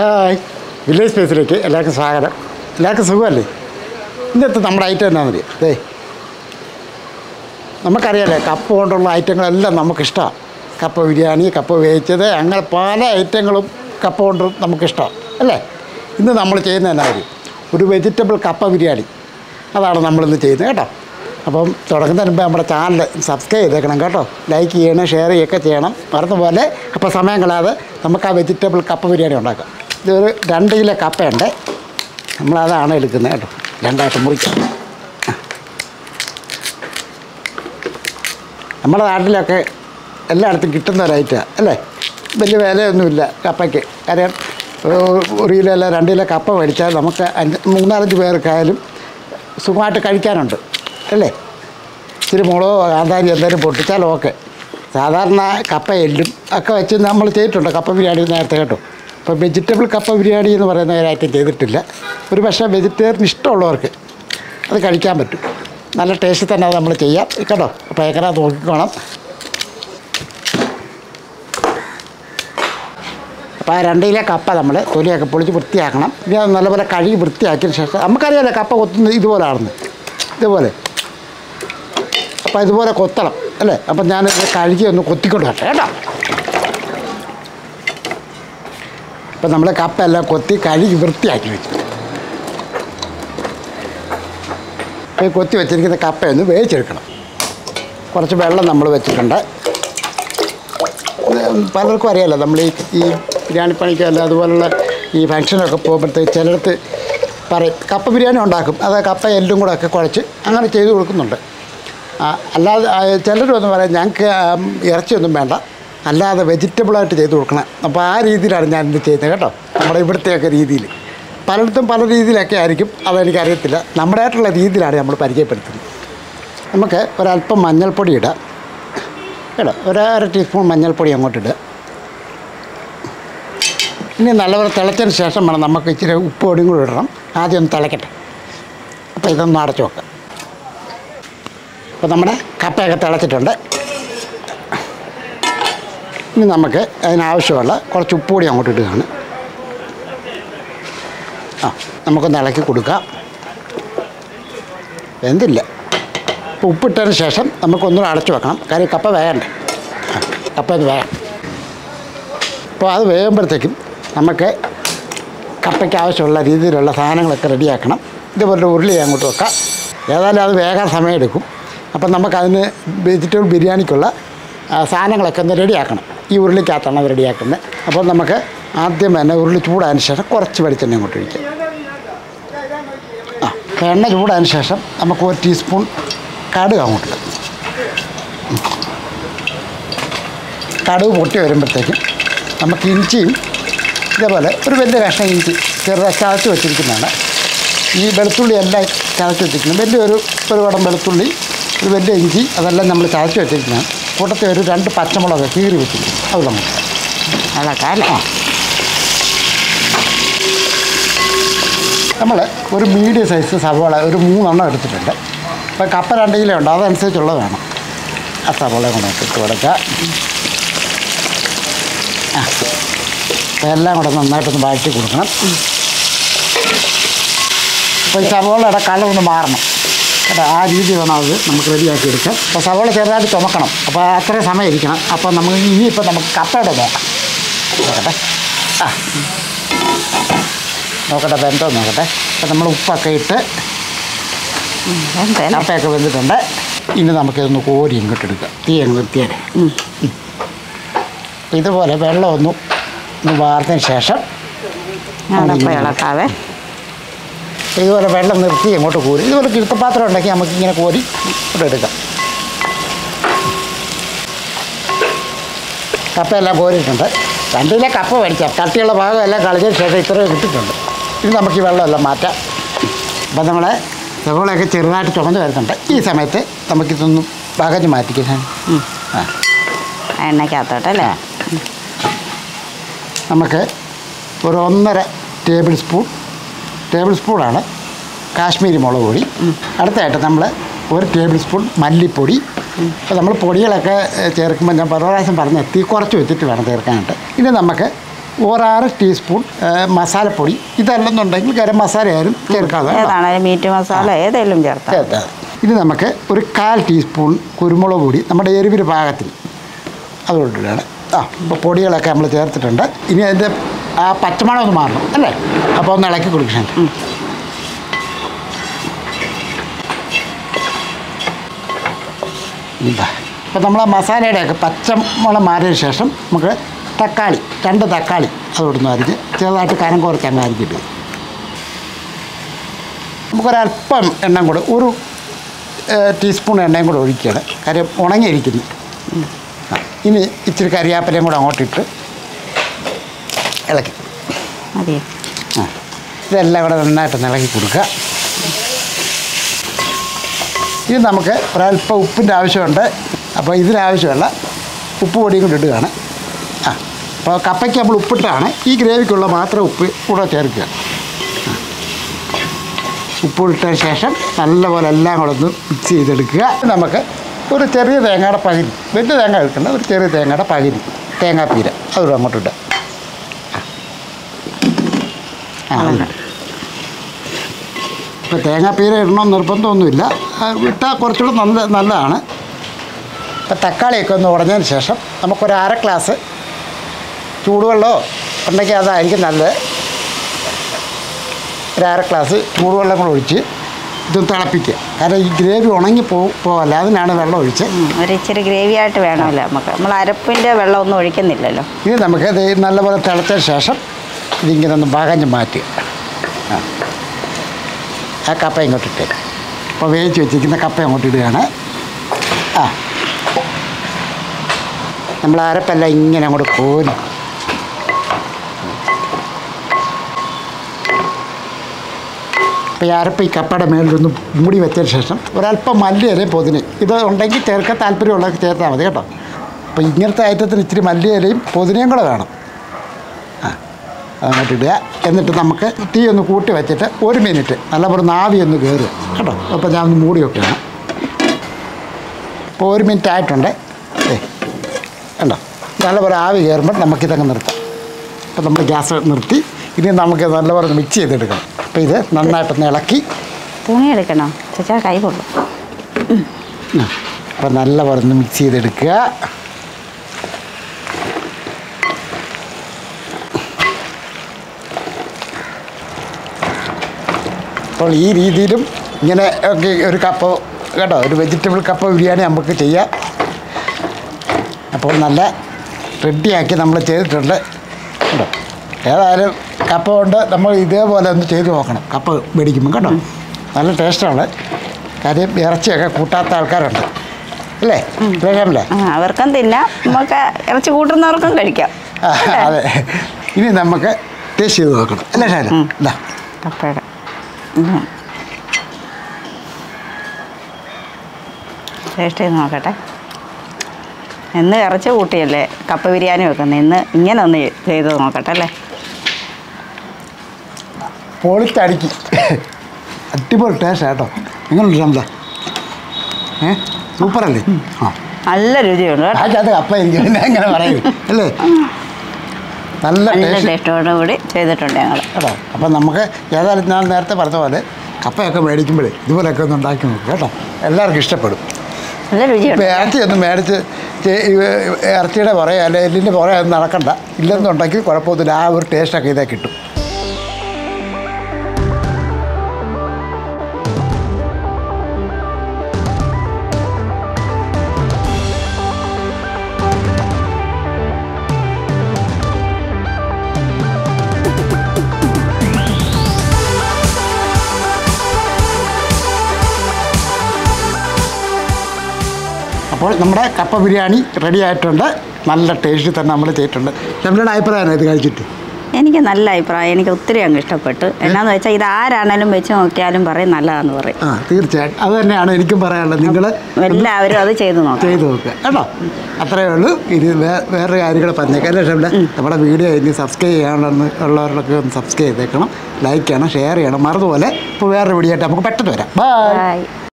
Hi village സ്പേസിലേക്ക് എല്ലാവർക്കും സ്വാഗതം എല്ലാവർക്കും സുഖമല്ലേ ഇന്നത്തെ നമ്മുടെ ഐറ്റം എന്നാണെന്ന് അറിയാം ദേ നമുക്കറിയാലേ കപ്പ കൊണ്ടുള്ള ഐറ്റങ്ങളെല്ലാം നമുക്കിഷ്ടമാണ് കപ്പ ബിരിയാണി കപ്പ വേവിച്ചത് അങ്ങനെ പല ഐറ്റങ്ങളും കപ്പ കൊണ്ട് നമുക്കിഷ്ടമാണ് അല്ലേ ഇന്ന് നമ്മൾ ചെയ്യുന്ന എന്നാ കാര്യം ഒരു വെജിറ്റബിൾ കപ്പ ബിരിയാണി അതാണ് നമ്മളിന്ന് ചെയ്യുന്നത് കേട്ടോ അപ്പം തുടങ്ങുന്നതിന് മുമ്പ് നമ്മുടെ ചാനൽ സബ്സ്ക്രൈബ് ചെയ്തേക്കണം കേട്ടോ ലൈക്ക് ചെയ്യണം ഷെയർ ചെയ്യുകയൊക്കെ ചെയ്യണം മറന്ന പോലെ അപ്പോൾ സമയം കളയാതെ നമുക്ക് ആ വെജിറ്റബിൾ കപ്പ ബിരിയാണി ഉണ്ടാക്കാം ഇതൊരു രണ്ട് കിലോ കപ്പയുണ്ട് നമ്മളതാണ് എടുക്കുന്നത് കേട്ടോ രണ്ടായിട്ട് മുറിക്കാം നമ്മുടെ നാട്ടിലൊക്കെ എല്ലായിടത്തും കിട്ടുന്ന ഒരു ഐറ്റമാണ് അല്ലേ വലിയ വിലയൊന്നുമില്ല കപ്പയ്ക്ക് കാര്യം ഒരു- ഒരു കിലോ അല്ല രണ്ട് കിലോ കപ്പ മേടിച്ചാൽ നമുക്ക് അഞ്ച് മൂന്നാലഞ്ച് പേർക്കായാലും സുഖമായിട്ട് കഴിക്കാനുണ്ട് അല്ലേ ഇച്ചിരി മുളകോ കാന്താരി എന്തെങ്കിലും പൊട്ടിച്ചാൽ ഓക്കെ സാധാരണ കപ്പ എല്ലും ഒക്കെ വെച്ച് നമ്മൾ ചെയ്തിട്ടുണ്ട് കപ്പ ബിരിയാണി നേരത്തെ കേട്ടോ അപ്പോൾ വെജിറ്റബിൾ കപ്പ ബിരിയാണി എന്ന് പറയുന്ന ഒരു ഐറ്റം ചെയ്തിട്ടില്ല ഒരു പക്ഷേ വെജിറ്റേറിയൻ ഇഷ്ടമുള്ളവർക്ക് അത് കഴിക്കാൻ പറ്റും നല്ല ടേസ്റ്റ് തന്നെ അത് നമ്മൾ ചെയ്യാം കേട്ടോ അപ്പോൾ എങ്ങനെ നോക്കിക്കോണം അപ്പോൾ ആ രണ്ട് കിലോ കപ്പ നമ്മൾ തൊലിയൊക്കെ പൊളിച്ച് വൃത്തിയാക്കണം ഇനി അത് നല്ലപോലെ കഴുകി വൃത്തിയാക്കിയതിന് ശേഷം നമുക്കറിയാലോ കപ്പ കൊത്തുന്നത് ഇതുപോലാണെന്ന് ഇതുപോലെ അപ്പോൾ ഇതുപോലെ കൊത്തണം അല്ലേ അപ്പം ഞാനിത് കഴുകി ഒന്ന് കൊത്തിക്കൊണ്ട് വരട്ടെ കേട്ടോ അപ്പം നമ്മൾ കപ്പ എല്ലാം കൊത്തി കഴുകി വൃത്തിയാക്കി വെച്ചു ഈ കൊത്തി വെച്ചിരിക്കുന്ന കപ്പയൊന്ന് വേവിച്ചെടുക്കണം കുറച്ച് വെള്ളം നമ്മൾ വെച്ചിട്ടുണ്ട് ഇത് പലർക്കും അറിയാമല്ലോ നമ്മൾ ഈ ഈ ബിരിയാണി പണിക്ക് അല്ല അതുപോലുള്ള ഈ ഫംഗ്ഷനൊക്കെ പോകുമ്പോഴത്തേക്ക് ചിലടത്ത് പറയും കപ്പ ബിരിയാണി ഉണ്ടാക്കും അത് കപ്പ എല്ലും കൂടെ ഒക്കെ കുഴച്ച് അങ്ങനെ ചെയ്ത് കൊടുക്കുന്നുണ്ട് ആ, അല്ലാതെ ആ, ചിലർ വന്ന് പറയാം ഞങ്ങൾക്ക് ആ, ഇറച്ചിയൊന്നും വേണ്ട അല്ലാതെ വെജിറ്റബിളായിട്ട് ചെയ്ത് കൊടുക്കണം അപ്പോൾ ആ രീതിയിലാണ് ഞാൻ ഇത് ചെയ്യുന്നത് കേട്ടോ നമ്മുടെ ഇവിടുത്തെയൊക്കെ രീതിയിൽ പലയിടത്തും പല രീതിയിലൊക്കെ ആയിരിക്കും അതെനിക്കറിയത്തില്ല നമ്മുടെ ആയിട്ടുള്ള രീതിയിലാണ് നമ്മൾ പരിചയപ്പെടുത്തുന്നത് നമുക്ക് ഒരല്പം മഞ്ഞൾപ്പൊടി ഇടാം കേട്ടോ ഒരു അര ടീസ്പൂൺ മഞ്ഞൾപ്പൊടി അങ്ങോട്ട് ഇടുക ഇനി നല്ലപോലെ തിളച്ചതിന് ശേഷം വേണം നമുക്ക് ഇച്ചിരി ഉപ്പ് പൊടിയും കൂടി ഇടണം ആദ്യം ഒന്ന് തിളക്കട്ടെ അപ്പോൾ ഇതൊന്ന് അടച്ചു വെക്കാം അപ്പോൾ നമ്മുടെ കപ്പയൊക്കെ തിളച്ചിട്ടുണ്ട് ഇനി നമുക്ക് അതിനാവശ്യമുള്ള കുറച്ച് ഉപ്പ് പൊടി അങ്ങോട്ട് ഇടുകയാണ് ആ നമുക്കൊന്ന് ഇളക്കി കൊടുക്കാം എന്തില്ല അപ്പോൾ ഉപ്പിട്ടതിന് ശേഷം നമുക്കൊന്നുകൂടെ അടച്ചു വെക്കണം കാര്യം കപ്പ വേകണ്ടേ ആ, കപ്പ ഇത് വേഗം അപ്പോൾ അത് വേകുമ്പോഴത്തേക്കും നമുക്ക് കപ്പയ്ക്ക് ആവശ്യമുള്ള രീതിയിലുള്ള സാധനങ്ങളൊക്കെ റെഡിയാക്കണം ഇതുപോലെ ഉരുളി അങ്ങോട്ട് വെക്കാം ഏതായാലും അത് വേഗം സമയമെടുക്കും അപ്പം നമുക്കതിന് വെജിറ്റബിൾ ബിരിയാണിക്കുള്ള ആ, സാധനങ്ങളൊക്കെ ഒന്ന് റെഡിയാക്കണം ഈ ഉരുളിക്കകത്താണ് അത് റെഡിയാക്കുന്നത് അപ്പോൾ നമുക്ക് ആദ്യം തന്നെ ഉരുളി ചൂടായതിന് ശേഷം കുറച്ച് വെളിച്ചെണ്ണ അങ്ങോട്ട് ഒഴിക്കാം ആ അപ്പോൾ എണ്ണ ചൂടായതിന് ശേഷം നമുക്ക് ഒരു ടീസ്പൂൺ കടുക് അങ്ങോട്ട് ഇടാം ഉം. കടുക് പൊട്ടി വരുമ്പോഴത്തേക്കും നമുക്ക് ഇഞ്ചിയും ഇതേപോലെ ഒരു വലിയ കഷ്ണം ഇഞ്ചി ചെറുതായി ചതച്ച് വെച്ചിരിക്കുന്നതാണ് ഈ വെളുത്തുള്ളി എല്ലാം ചതച്ച് വെച്ചിരിക്കുന്നത് വലിയൊരു ഒരു കുടം വെളുത്തുള്ളി ഒരു വലിയ ഇഞ്ചി അതെല്ലാം നമ്മൾ ചതച്ച് വെച്ചിരിക്കുന്നതാണ് കൂട്ടത്തിൽ ഒരു രണ്ട് പച്ചമുളക് കീറി വെച്ചിരിക്കുന്നു അത് നമുക്ക് അതൊക്കെ അല്ലേ ആ നമ്മൾ ഒരു മീഡിയം സൈസ് സവോള ഒരു മൂന്നെണ്ണം എടുത്തിട്ടുണ്ട് അപ്പോൾ കപ്പ രണ്ട് കിലോ ഉണ്ട് അതനുസരിച്ചുള്ളത് വേണം ആ സവോള കൂടെ ഇട്ട് കൊടുക്കുക ആ അപ്പോൾ എല്ലാം കൂടെ നന്നായിട്ടൊന്ന് വഴറ്റി കൊടുക്കണം അപ്പോൾ ഈ സവോളയുടെ കളർ ഒന്ന് മാറണം കേട്ടോ ആ രീതി വേണം അത് നമുക്ക് റെഡിയാക്കി എടുക്കാം അപ്പോൾ സവോള ചെറുതായിട്ട് ചുമക്കണം അപ്പോൾ അത്രയും സമയം ഇരിക്കണം അപ്പോൾ നമുക്ക് ഇനിയിപ്പോൾ നമുക്ക് കപ്പയുടെ നോക്കാം നോക്കട്ടെ ആ നോക്കട്ടെ ബന്ധം നോക്കട്ടെ അപ്പം നമ്മൾ ഉപ്പൊക്കെ ഇട്ട് എന്തല്ലേ കപ്പയൊക്കെ വെന്തിട്ടുണ്ട് ഇനി നമുക്കിതൊന്ന് കോരി ഇങ്ങോട്ട് എടുക്കാം തീ അങ്ങ് നിർത്തിയാലേ ഉം. അപ്പം ഇതുപോലെ വെള്ളം ഒന്ന് ഒന്ന് വാർത്തതിന് ശേഷം ഞാനപ്പോൾ ഇളക്കാവേ ഇതുപോലെ വെള്ളം നിർത്തി അങ്ങോട്ട് കോരി ഇതുപോലെ കിഴുത്തപാത്രം ഉണ്ടെങ്കിൽ നമുക്ക് ഇങ്ങനെ കോരി ഇവിടെ എടുക്കാം കപ്പയെല്ലാം കോരിയിട്ടുണ്ട് രണ്ട് കിലോ കപ്പ മേടിക്കാം കട്ടിയുള്ള ഭാഗം എല്ലാം കളഞ്ഞതിന് ശേഷം ഇത്രയും കിട്ടിയിട്ടുണ്ട് ഇനി നമുക്ക് ഈ വെള്ളമെല്ലാം മാറ്റാം അപ്പം നമ്മളെ സവോളയൊക്കെ ചെറുതായിട്ട് ചുമന്ന് വരുന്നുണ്ട് ഈ സമയത്ത് നമുക്കിതൊന്ന് പകഞ്ഞ് മാറ്റിക്കാൻ ആ എണ്ണയ്ക്കകത്തോട്ടല്ലേ നമുക്ക് ഒരു ഒന്നര ടേബിൾ സ്പൂൺ ടേബിൾ സ്പൂണാണ് കാശ്മീരി മുളക് പൊടി അടുത്തായിട്ട് നമ്മൾ ഒരു ടേബിൾ സ്പൂൺ മല്ലിപ്പൊടി അപ്പോൾ നമ്മൾ പൊടികളൊക്കെ ഏഹ്, ചേർക്കുമ്പോൾ ഞാൻ പല പ്രാവശ്യം പറഞ്ഞ തീ കുറച്ച് വെച്ചിട്ട് വേണം ചേർക്കാനായിട്ട് ഇനി നമുക്ക് ഒരാറ് ടീസ്പൂൺ ആ, മസാലപ്പൊടി ഇതല്ലെന്നുണ്ടെങ്കിൽ ഗരം മസാല ആയാലും ചേർക്കാതെ കേട്ടോ. ഏതാണേലും മീറ്റ് മസാല ഏതെങ്കിലും ചേർത്താൽ ചേർത്താൽ ഇനി നമുക്ക് ഒരു കാൽ ടീസ്പൂൺ കുരുമുളക് പൊടി നമ്മുടെ എരിവിന് പാകത്തിന് അതുകൊണ്ടിട്ടാണ് ആ ഇപ്പോൾ പൊടികളൊക്കെ നമ്മൾ ചേർത്തിട്ടുണ്ട് ഇനി അതിൻ്റെ ആ പച്ചമണം ഒന്ന് മാറണം അല്ലേ അപ്പോൾ ഒന്ന് ഇളക്കി കൊടുക്കണം ഇതാ അപ്പോൾ നമ്മൾ ആ മസാലയുടെയൊക്കെ പച്ചമണം മാറിയതിന് ശേഷം നമുക്ക് തക്കാളി രണ്ട് തക്കാളി അതോടൊന്ന് അരിഞ്ഞ് ചെറുതായിട്ട് കനം കുറച്ച് അങ്ങ് അരിഞ്ഞിട്ട് നമുക്കൊരല്പം എണ്ണ കൂടെ ഒരു ഏഹ്, ടീസ്പൂൺ എണ്ണയും കൂടെ ഒഴിക്കുകയാണ് കാര്യം ഉണങ്ങിയിരിക്കുന്നു ആ, ഇനി ഇച്ചിരി കരിയാപ്പലയും കൂടെ അങ്ങോട്ടിട്ട് ഇളക്കി മതി ആ ഇതെല്ലാം കൂടെ നന്നായിട്ട് ഇളക്കി കൊടുക്കുക ഇനി നമുക്ക് ഒരല്പം ഉപ്പിൻ്റെ ആവശ്യമുണ്ട് അപ്പോൾ ഇതിനാവശ്യമുള്ള ഉപ്പ് പൊടിയും കൂടി ഇടുകയാണ് ആ അപ്പോൾ കപ്പയ്ക്ക് നമ്മൾ ഉപ്പിട്ടാണ് ഈ ഗ്രേവിക്കുള്ള മാത്രം ഉപ്പ് കൂടെ ചേർക്കുക ആ. ഉപ്പ് ഇട്ടതിന് ശേഷം നല്ലപോലെ എല്ലാം കൂടെ ഒന്ന് മിക്സ് ചെയ്തെടുക്കുക നമുക്ക് ഒരു ചെറിയ തേങ്ങയുടെ പകുതി വലിയ തേങ്ങ എടുക്കേണ്ട ഒരു ചെറിയ തേങ്ങയുടെ പകുതി തേങ്ങാപ്പീര അതുകൂടെ അങ്ങോട്ട് ഇടുക ആ അതിടാം. ഇപ്പോൾ തേങ്ങാപ്പീര ഇടണം നിർബന്ധമൊന്നുമില്ല ആ, ഇട്ടാൽ കുറച്ചുകൂടെ നല്ല നല്ലതാണ് ഇപ്പം തക്കാളിയൊക്കെ ഒന്ന് ഉടഞ്ഞതിന് ശേഷം നമുക്കൊരു അര ഗ്ലാസ് ചൂടുവെള്ളമോ ഉണ്ടെങ്കിൽ അതായിരിക്കും നല്ലത് ഒരു അര ഗ്ലാസ് ചൂടുവെള്ളം കൂടെ ഒഴിച്ച് ഇത് തിളപ്പിക്കുക കാരണം ഈ ഗ്രേവി ഉണങ്ങി പോ പോകല്ല അതിനാണ് വെള്ളം ഒഴിച്ച് ഉം, ഒരു ഇച്ചിരി ഗ്രേവി ആയിട്ട് വേണമല്ലോ നമുക്ക് നമ്മൾ അരപ്പിൻ്റെ വെള്ളം ഒന്നും ഒഴിക്കുന്നില്ലല്ലോ ഇനി നമുക്ക് ഇത് നല്ലപോലെ തിളച്ചതിന് ശേഷം ഇതിങ്ങനെ ഒന്ന് വകഞ്ഞ് മാറ്റുക ആ ആ കപ്പ ഇങ്ങോട്ട് ഇട്ടേ അപ്പോൾ വേവിച്ച് വെച്ചിരിക്കുന്ന കപ്പ അങ്ങോട്ട് ഇടുകയാണ് ആ നമ്മൾ അരപ്പെല്ലാം ഇങ്ങനെ അങ്ങോട്ട് കോരി അപ്പോൾ ഈ അരപ്പ് ഈ കപ്പയുടെ മേളിലൊന്ന് മൂടി വെച്ചതിന് ശേഷം ഒരല്പം മല്ലിയിലയും പൊതിന് ഇത് ഉണ്ടെങ്കിൽ ചേർക്കാൻ താല്പര്യമുള്ളവർക്ക് ചേർത്താൽ മതി കേട്ടോ അപ്പോൾ ഇങ്ങനത്തെ ഐറ്റത്തിന് ഇച്ചിരി മല്ലിയിലയും പൊതിനയും കൂടെ വേണം ആ അങ്ങോട്ട് ഇടുക എന്നിട്ട് നമുക്ക് തീ ഒന്ന് കൂട്ടി വെച്ചിട്ട് ഒരു മിനിറ്റ് നല്ലപോലെ നാവി ഒന്ന് കയറുക കേട്ടോ അപ്പോൾ ഞാൻ ഒന്ന് മൂടി വെക്കുകയാണ് ഇപ്പോൾ ഒരു മിനിറ്റ് ആയിട്ടുണ്ട് ഏ കണ്ടോ നല്ലപോലെ ആവി കയറുമ്പോൾ നമുക്കിതങ്ങ് നിർത്താം അപ്പോൾ നമ്മൾ ഗ്യാസ് നിർത്തി ഇനി നമുക്ക് നല്ലപോലെ ഒന്ന് മിക്സ് ചെയ്തെടുക്കണം അപ്പോൾ ഇത് നന്നായിട്ടൊന്ന് ഇളക്കി തുണി എടുക്കണം ചേച്ചാ കൈ പൊള്ളും അപ്പോൾ നല്ലപോലെ ഒന്ന് മിക്സ് ചെയ്തെടുക്കുക അപ്പോൾ ഈ രീതിയിലും ഇങ്ങനെ ഒക്കെ ഒരു കപ്പ കേട്ടോ ഒരു വെജിറ്റബിൾ കപ്പ ബിരിയാണി നമുക്ക് ചെയ്യാം അപ്പോൾ നല്ല റെഡിയാക്കി നമ്മൾ ചെയ്തിട്ടുണ്ട് കേട്ടോ ഏതായാലും കപ്പ കൊണ്ട് നമ്മൾ ഇതേപോലെ ഒന്ന് ചെയ്ത് നോക്കണം കപ്പ മേടിക്കുമ്പോൾ കേട്ടോ നല്ല ടേസ്റ്റാണ് കാര്യം ഇറച്ചിയൊക്കെ കൂട്ടാത്ത ആൾക്കാരുണ്ട് അല്ലേ രേഖാമല്ലേ ആ അവർക്കും തിന്നാം നമുക്ക് ഇറച്ചി കൂട്ടുന്നവർക്കും കഴിക്കാം ആ, അതെ ഇനി നമുക്ക് ടേസ്റ്റ് ചെയ്ത് നോക്കണം അല്ലേ ഷാല ഉം. ഇതാ കപ്പയുടെ ഉം. ടേസ്റ്റ് ചെയ്ത് നോക്കട്ടെ ഇന്ന് ഇറച്ചി കൂട്ടിയല്ലേ കപ്പ ബിരിയാണി വെക്കുന്നത് ഇന്ന് ഇങ്ങനെ ഒന്ന് ചെയ്ത് നോക്കട്ടെ അല്ലേ പൊളിച്ചടിക്ക് അടിപൊളി ടേസ്റ്റ് കേട്ടോ എങ്ങനെയുണ്ട് ഷംല ഏ സൂപ്പറല്ലേ ആ നല്ല രുചിയുണ്ട് കേട്ടോ അത് കപ്പ എനിക്ക് പിന്നെ എങ്ങനെ പറയും അല്ലേ നല്ല നല്ല ടേസ്റ്റ് ടേസ്റ്റോടു കൂടി ചെയ്തിട്ടുണ്ട് ഞങ്ങൾ കേട്ടോ അപ്പം നമുക്ക് ഏതായാലും ഞാൻ നേരത്തെ പറഞ്ഞ പോലെ കപ്പയൊക്കെ മേടിക്കുമ്പോഴേ ഇതുപോലെയൊക്കെ ഒന്ന് ഉണ്ടാക്കി നോക്കും കേട്ടോ എല്ലാവർക്കും ഇഷ്ടപ്പെടും നല്ല രുചിയുണ്ട് ഇപ്പോൾ ഇറച്ചി ഒന്നും മേടിച്ച് ചെ- ഈ ഇറച്ചിയുടെ പുറകെ അല്ലെ എല്ലിൻ്റെ പുറകെ ഒന്നും നടക്കണ്ട ഇല്ലെന്നുണ്ടെങ്കിൽ കുഴപ്പമൊന്നുമില്ല ആ ഒരു ടേസ്റ്റൊക്കെ ഇതേ കിട്ടും അപ്പോൾ നമ്മുടെ കപ്പ ബിരിയാണി റെഡി ആയിട്ടുണ്ട് നല്ല ടേസ്റ്റ് തന്നെ നമ്മൾ ചെയ്തിട്ടുണ്ട് നമ്മുടെ അഭിപ്രായമാണ് ഇത് കഴിച്ചിട്ട് എനിക്ക് നല്ല അഭിപ്രായം എനിക്ക് ഒത്തിരി അങ്ങ് ഇഷ്ടപ്പെട്ടു എന്നാന്ന് വെച്ചാൽ ഇത് ആരാണേലും വെച്ച് നോക്കിയാലും പറയും നല്ലതാന്ന് പറയും ആ തീർച്ചയായിട്ടും അത് തന്നെയാണ് എനിക്കും പറയാനുള്ളത് നിങ്ങൾ എല്ലാവരും അത് ചെയ്ത് നോക്കാം ചെയ്ത് നോക്കുക കേട്ടോ അത്രയേ ഉള്ളൂ ഇനി വേ- വേറെ കാര്യങ്ങൾ പറഞ്ഞേക്കാം അല്ലേ ഷംല നമ്മുടെ വീഡിയോ ഇനി സബ്സ്ക്രൈബ് ചെയ്യാനുള്ള ഉള്ളവരൊക്കെ ഒന്ന് സബ്സ്ക്രൈബ് ചെയ്തേക്കണം ലൈക്ക് ചെയ്യണം ഷെയർ ചെയ്യണം മറന്നുപോലെ ഇപ്പോൾ വേറൊരു വീഡിയോ ആയിട്ട് നമുക്ക് പെട്ടെന്ന് വരാം ബൈ ബൈ